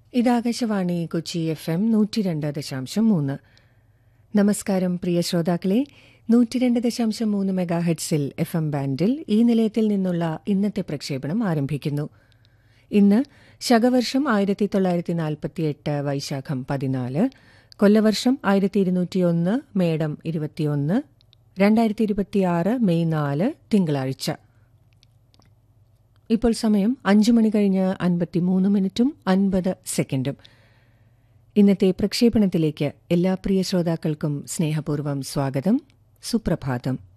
ഇത് Akashvani Kochi F M നൂറ്റി രണ്ട് ദശാംശം മൂന്ന് നമസ്കാരം പ്രിയ ശ്രോതാക്കളെ നൂറ്റി രണ്ട് ദശാംശം മൂന്ന് മെഗാ ഹെഡ്സിൽ എഫ് എം ബാൻഡിൽ ഈ നിലയത്തിൽ നിന്നുള്ള ഇന്നത്തെ പ്രക്ഷേപണം ആരംഭിക്കുന്നു ഇന്ന് ശകവർഷം ആയിരത്തി തൊള്ളായിരത്തി നാൽപ്പത്തിയെട്ട് വൈശാഖം പതിനാല് കൊല്ലവർഷം ആയിരത്തി ഇരുന്നൂറ്റിയൊന്ന് മേടം ഇരുപത്തിയൊന്ന് രണ്ടായിരത്തി ഇരുപത്തിയാറ് മെയ് നാല് തിങ്കളാഴ്ച ഇപ്പോൾ സമയം അഞ്ചു മണി കഴിഞ്ഞ് അൻപത്തിമൂന്ന് മിനിറ്റും അൻപത് സെക്കൻഡും ഇന്നത്തെ പ്രക്ഷേപണത്തിലേക്ക് എല്ലാ പ്രിയ ശ്രോതാക്കൾക്കും സ്നേഹപൂർവ്വം സ്വാഗതം സുപ്രഭാതം